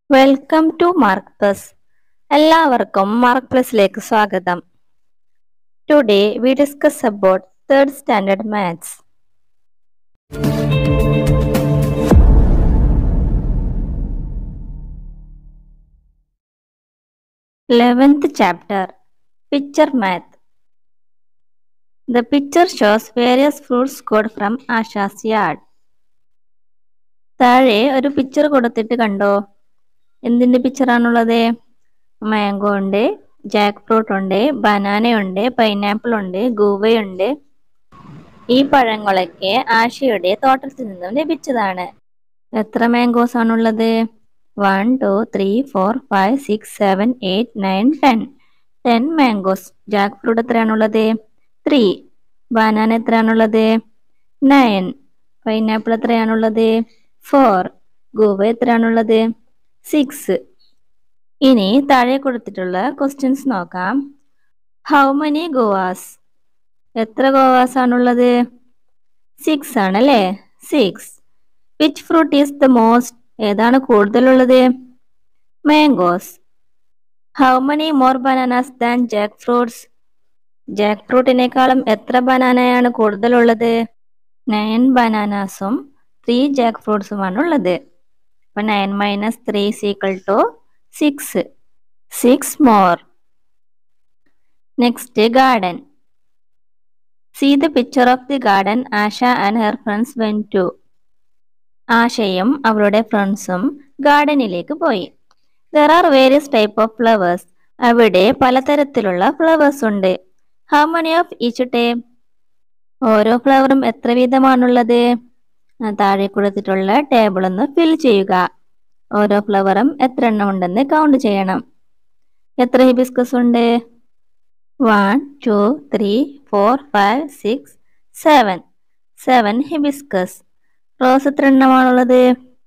Welcome to mark plus എല്ലാവർക്കും mark പ്ലസിലേക്ക് സ്വാഗതം today we discuss about third standard maths eleventh chapter picture math The picture shows various fruits got from Asha's yard. താഴെ ഒരു picture കൊടുത്തിട്ട് കണ്ടോ എന്തിന്റെ പിക്ചറാണുള്ളത് മാംഗോ ഉണ്ട് ജാക്ക് ഫ്രൂട്ട് ഉണ്ട് ബനാന ഉണ്ട് പൈനാപ്പിൾ ഉണ്ട് ഗൂവയുണ്ട് ഈ പഴങ്ങളൊക്കെ ആശയുടെ തോട്ടത്തിൽ നിന്നും ലഭിച്ചതാണ് എത്ര മാംഗോസ് ആണുള്ളത് one two three four five six seven eight nine ten ten mangoes jackfruit എത്രയാണുള്ളത് ത്രീ ബനാന എത്രയാണുള്ളത് നയൻ പൈനാപ്പിൾ എത്രയാണുള്ളത് ഫോർ ഗോവ എത്രയാണുള്ളത് സിക്സ് ഇനി താഴെ കൊടുത്തിട്ടുള്ള ക്വസ്റ്റ്യൻസ് നോക്കാം ഹൗ മനി ഗോവാസ് എത്ര ഗോവാസ് ആണുള്ളത് സിക്സ് ആണല്ലേ six which fruit is the most ഏതാണ് കൂടുതലുള്ളത് mangoes how many more bananas than jackfruits ജാക്ക് ഫ്രൂട്ടിനേക്കാളും എത്ര ബനാനയാണ് കൂടുതലുള്ളത് നയൻ ബനാനാസും ത്രീ ജാക്ക് ഫ്രൂട്ട്സുമാണ് ഉള്ളത് അപ്പൊ nine minus three is equal to six six more next garden see the picture of the garden Asha and her friends went to ആശയും അവളുടെ ഫ്രണ്ട്സും ഗാർഡനിലേക്ക് പോയി there are various type of flowers അവിടെ പലതരത്തിലുള്ള ഫ്ലവേഴ്സ് ഉണ്ട് how money of each type ഓരോ ഫ്ലവറും എത്ര വീതമാണുള്ളത് താഴെ കൊടുത്തിട്ടുള്ള ടേബിൾ ഒന്ന് ഫിൽ ചെയ്യുക ഓരോ ഫ്ലവറും എത്ര എണ്ണം ഉണ്ടെന്ന് കൗണ്ട് ചെയ്യണം എത്ര ഹിബിസ്കസ് ഉണ്ട് one two three four five six seven seven hibiscus rose എത്ര എണ്ണമാണുള്ളത്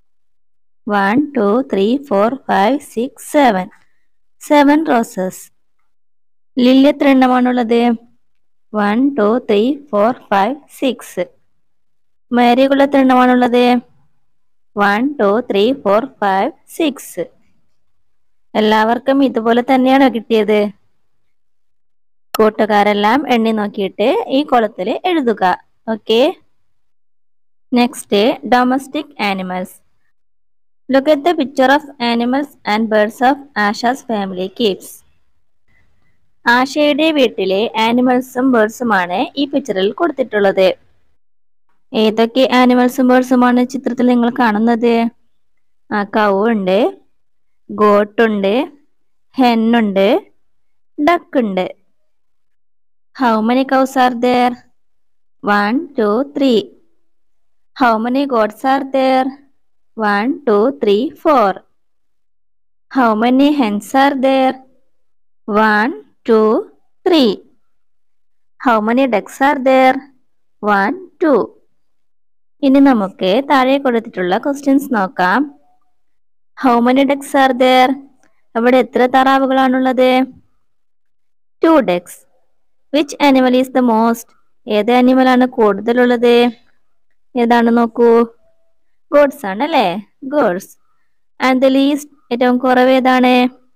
one two three four five six seven seven roses lily എത്ര എണ്ണമാണുള്ളത് one two three four five six marigold എത്ര എണ്ണമാണുള്ളത് one two three four five six എല്ലാവർക്കും ഇതുപോലെ തന്നെയാണോ കിട്ടിയത് കൂട്ടുകാരെല്ലാം എണ്ണി നോക്കിയിട്ട് ഈ കുളത്തിൽ എഴുതുക okay next domestic animals look at the picture of animals and birds of Asha's family keeps ആശയുടെ വീട്ടിലെ ആനിമൽസും ബേർഡ്സുമാണ് ഈ പിക്ചറിൽ കൊടുത്തിട്ടുള്ളത് ഏതൊക്കെ ആനിമൽസും ബേർഡ്സുമാണ് ചിത്രത്തിൽ നിങ്ങൾ കാണുന്നത് ആ കൗ ഉണ്ട് ഗോട്ടുണ്ട് ഹെന്നുണ്ട് ഡക്ക് ഉണ്ട് how many cows are there one two three how many goats are there one two three four how many hens are there one two three how many ducks are there one two ഇനി നമുക്ക് താഴെ കൊടുത്തിട്ടുള്ള questions നോക്കാം how many ducks are there അവിടെ എത്ര താറാവുകളാണുള്ളത് two ducks which animal is the most ഏത് animal ആണ് കൂടുതലുള്ളത് ഏതാണ് നോക്കൂ ഗോഡ്സ് ആണ് അല്ലേ ഗോഡ്സ് ആൻഡ് ദ ലീസ്റ്റ് ഏറ്റവും കുറവ് ഏതാണ്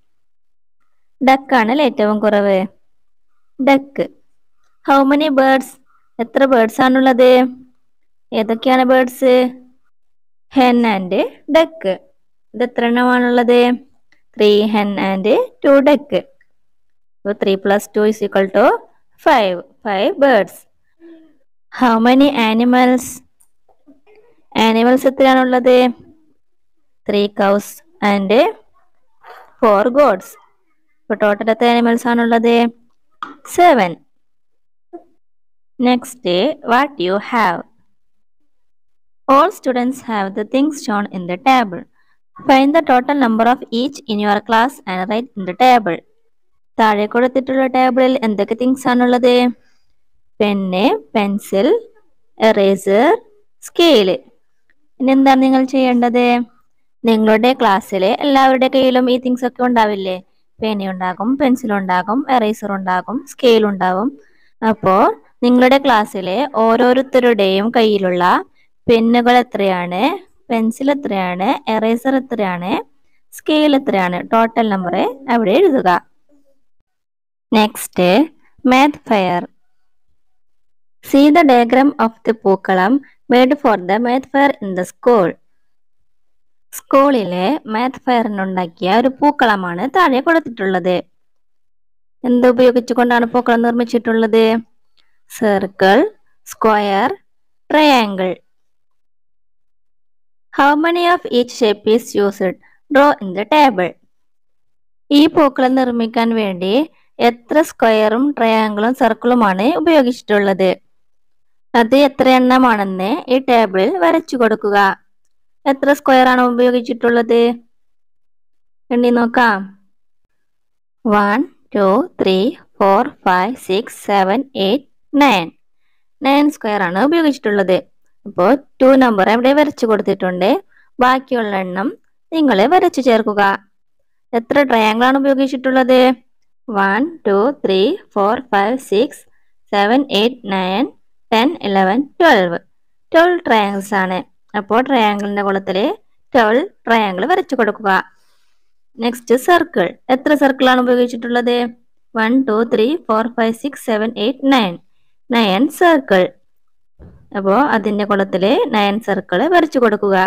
ഡക്ക് ആണ് അല്ലേ ഏറ്റവും കുറവ് ഡക്ക് ഹൗ മെനി ബേർഡ്സ് എത്ര ബേർഡ്സ് ആണുള്ളത് ഏതൊക്കെയാണ് ബേർഡ്സ് ഹെൻ ആൻഡ് ഡക്ക് ഇത് എത്ര എണ്ണമാണുള്ളത് three hen and two duck three plus two is equal to five five birds how many animals animals എത്രയാണുള്ളത് three cows and four goats ഇപ്പൊ total എത്ര animals ആണുള്ളത് seven next what you have all students have the things shown in the table find the total number of each in your class and write in the table താഴെ കൊടുത്തിട്ടുള്ള ടേബിളിൽ എന്തൊക്കെ things ആണുള്ളത് pen pencil eraser scale ഇനി എന്താണ് നിങ്ങൾ ചെയ്യേണ്ടത് നിങ്ങളുടെ ക്ലാസ്സിലെ എല്ലാവരുടെ കയ്യിലും ഈ തിങ്സ് ഒക്കെ ഉണ്ടാവില്ലേ പേന ഉണ്ടാകും പെൻസിൽ ഉണ്ടാകും എറേസർ ഉണ്ടാകും സ്കെയിൽ ഉണ്ടാകും അപ്പോൾ നിങ്ങളുടെ ക്ലാസ്സിലെ ഓരോരുത്തരുടെയും കയ്യിലുള്ള പെന്നുകൾ എത്രയാണ് പെൻസിൽ എത്രയാണ് എറേസർ എത്രയാണ് സ്കെയിൽ എത്രയാണ് ടോട്ടൽ നമ്പർ അവിടെ എഴുതുക next math fair see the diagram of the pookkalam made for the math fair in the school സ്കൂളിലെ മാത്ത് ഫെയറിനുണ്ടാക്കിയ ഒരു പൂക്കളമാണ് താഴെ കൊടുത്തിട്ടുള്ളത് എന്ത് ഉപയോഗിച്ചുകൊണ്ടാണ് പൂക്കളം നിർമ്മിച്ചിട്ടുള്ളത് circle square triangle how many of each shape is used draw in the table ഈ പൂക്കളം നിർമ്മിക്കാൻ വേണ്ടി എത്ര സ്ക്വയറും ട്രയാങ്കിളും സർക്കിളുമാണ് ഉപയോഗിച്ചിട്ടുള്ളത് അത് എത്ര എണ്ണമാണെന്ന് ഈ ടേബിളിൽ വരച്ചു കൊടുക്കുക എത്ര സ്ക്വയർ ആണ് ഉപയോഗിച്ചിട്ടുള്ളത് എണ്ണി നോക്കാം one two three four five six seven eight nine nine square ആണ് ഉപയോഗിച്ചിട്ടുള്ളത് അപ്പോൾ ടു നമ്പർ അവിടെ വരച്ചു കൊടുത്തിട്ടുണ്ട് ബാക്കിയുള്ള എണ്ണം നിങ്ങൾ വരച്ചു ചേർക്കുക എത്ര ട്രയാങ്കിൾ ആണ് ഉപയോഗിച്ചിട്ടുള്ളത് one two three four five six seven eight nine ten eleven twelve twelve triangles ആണ് അപ്പോൾ ട്രയാങ്കിളിന്റെ കുളത്തിൽ ട്വൽവ് ട്രയാങ്കിൾ വരച്ചു കൊടുക്കുക നെക്സ്റ്റ് സർക്കിൾ എത്ര സർക്കിൾ ആണ് ഉപയോഗിച്ചിട്ടുള്ളത് one two three four five six seven eight nine nine circle അപ്പോൾ അതിന്റെ കുളത്തിൽ നയൻ സർക്കിൾ വരച്ചു കൊടുക്കുക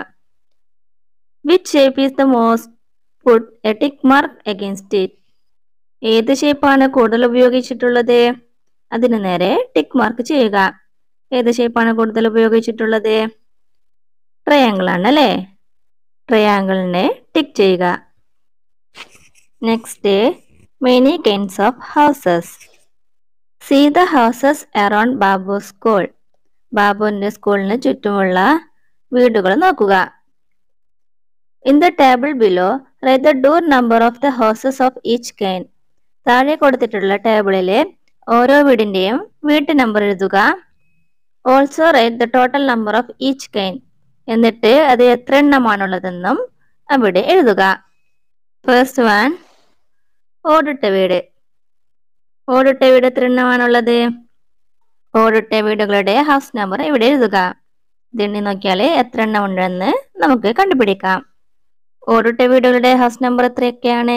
which shape is the most put a tick mark against it ഏത് ഷേപ്പാണ് കൂടുതൽ ഉപയോഗിച്ചിട്ടുള്ളത് അതിന് നേരെ ടിക്ക് മാർക്ക് ചെയ്യുക ഏത് ഷേപ്പാണ് കൂടുതൽ ഉപയോഗിച്ചിട്ടുള്ളത് ട്രയാങ്കിൾ ആണ് അല്ലേ ട്രയാങ്കിളിനെ ടിക്ക് ചെയ്യുക next many kinds of houses see the houses around Babu school ബാബുവിന്റെ സ്കൂളിന് ചുറ്റുമുള്ള വീടുകൾ നോക്കുക in the table below write the door number of the houses of each kind താഴെ കൊടുത്തിട്ടുള്ള ടേബിളിലെ ഓരോ വീടിന്റെയും വീട്ടു നമ്പർ എഴുതുക also write the total number of each kind എന്നിട്ട് അത് എത്ര എണ്ണമാണുള്ളതെന്നും അവിടെ എഴുതുക ഫസ്റ്റ് വൺ ഓടിട്ട വീട് ഓടിട്ട വീട് എത്ര എണ്ണമാണുള്ളത് ഓടിട്ട വീടുകളുടെ ഹൗസ് നമ്പർ ഇവിടെ എഴുതുക ഇതെണ്ണി നോക്കിയാൽ എത്ര എണ്ണം ഉണ്ടെന്ന് നമുക്ക് കണ്ടുപിടിക്കാം ഓടിട്ട വീടുകളുടെ ഹൗസ് നമ്പർ എത്രയൊക്കെയാണ്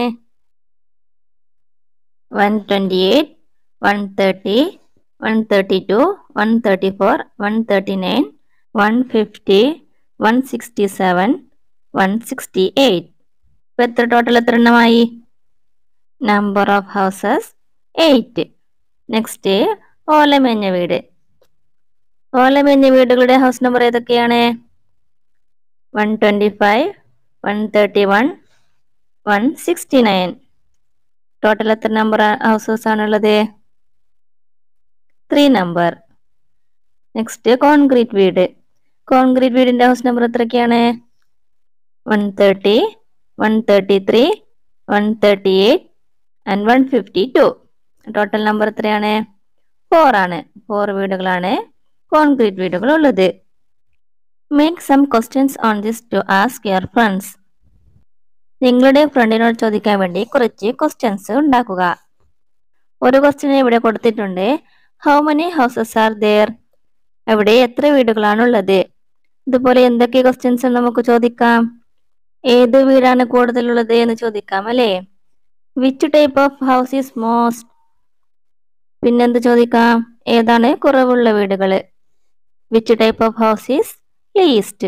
one twenty eight one thirty one thirty two one thirty four one thirty nine one fifty one sixty seven one sixty eight ഇപ്പം എത്ര ടോട്ടൽ എത്ര എണ്ണമായി number of houses eight next ഓലമേഞ്ഞ വീട് ഓലമേഞ്ഞ വീടുകളുടെ ഹൗസ് നമ്പർ ഏതൊക്കെയാണ് one twenty five one thirty one one sixty nine total എത്ര നമ്പർ ഹൗസസ് ആണുള്ളത് ത്രീ നമ്പർ നെക്സ്റ്റ് കോൺക്രീറ്റ് വീട് കോൺക്രീറ്റ് വീടിന്റെ ഹൗസ് നമ്പർ എത്രയൊക്കെയാണ് one thirty one thirty three one thirty eight and one fifty two total number എത്രയാണ് four ആണ് four വീടുകളാണ് concrete വീടുകൾ ഉള്ളത് make some questions on this to ask your friends നിങ്ങളുടെ ഫ്രണ്ടിനോട് ചോദിക്കാൻ വേണ്ടി കുറച്ച് ക്വസ്റ്റ്യൻസ് ഉണ്ടാക്കുക ഒരു ക്വസ്റ്റ്യൻ ഇവിടെ കൊടുത്തിട്ടുണ്ട് how many houses are there അവിടെ എത്ര വീടുകളാണുള്ളത് ഇതുപോലെ എന്തൊക്കെ ക്വസ്റ്റ്യൻസ് നമുക്ക് ചോദിക്കാം ഏത് വീടാണ് കൂടുതലുള്ളത് എന്ന് ചോദിക്കാം അല്ലേ which type of house is most പിന്നെന്ത് ചോദിക്കാം ഏതാണ് കുറവുള്ള വീടുകൾ which type of house is least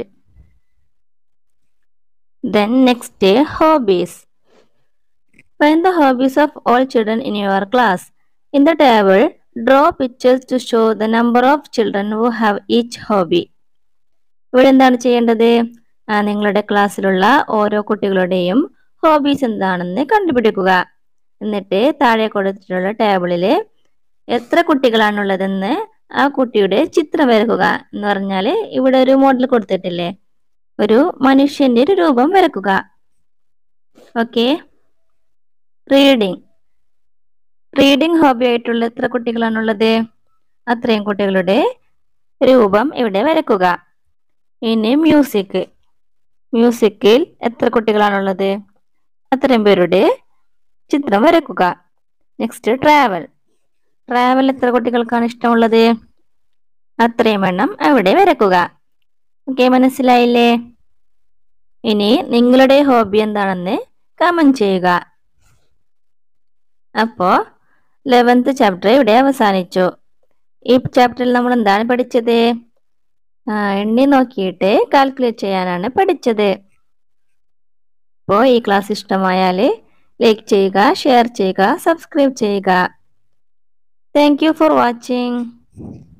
then next hobbies Find the hobbies of all children in your class. In the table, draw pictures to show the number of children who have each hobby. ഇവിടെ എന്താണ് ചെയ്യേണ്ടത് ആ, നിങ്ങളുടെ ക്ലാസ്സിലുള്ള ഓരോ കുട്ടികളുടെയും hobbies എന്താണെന്ന് കണ്ടുപിടിക്കുക എന്നിട്ട് താഴെ കൊടുത്തിട്ടുള്ള ടേബിളിൽ എത്ര കുട്ടികളാണുള്ളതെന്ന് ആ കുട്ടിയുടെ ചിത്രം വരക്കുക എന്ന് പറഞ്ഞാൽ ഇവിടെ ഒരു മോഡൽ കൊടുത്തിട്ടില്ലേ ഒരു മനുഷ്യന്റെ ഒരു രൂപം വരക്കുക ഓക്കെ റീഡിങ് റീഡിംഗ് ഹോബി ആയിട്ടുള്ള എത്ര കുട്ടികളാണുള്ളത് അത്രയും കുട്ടികളുടെ രൂപം ഇവിടെ വരക്കുക ഇനി മ്യൂസിക് മ്യൂസിക്കിൽ എത്ര കുട്ടികളാണുള്ളത് അത്രയും പേരുടെ ചിത്രം വരക്കുക നെക്സ്റ്റ് ട്രാവൽ ട്രാവൽ എത്ര കുട്ടികൾക്കാണ് ഇഷ്ടമുള്ളത് അത്രയും എണ്ണം അവിടെ വരക്കുക ഓക്കെ മനസ്സിലായില്ലേ ഇനി നിങ്ങളുടെ ഹോബി എന്താണെന്ന് കമന്റ് ചെയ്യുക അപ്പോൾ ലെവൻത്ത് ചാപ്റ്റർ ഇവിടെ അവസാനിച്ചു ഈ ചാപ്റ്ററിൽ നമ്മൾ എന്താണ് പഠിച്ചത് ആ എണ്ണി നോക്കിയിട്ട് കാൽക്കുലേറ്റ് ചെയ്യാനാണ് പഠിച്ചത് അപ്പോൾ ഈ ക്ലാസ് ഇഷ്ടമായാൽ ലൈക്ക് ചെയ്യുക ഷെയർ ചെയ്യുക സബ്സ്ക്രൈബ് ചെയ്യുക താങ്ക് യു ഫോർ വാച്ചിങ്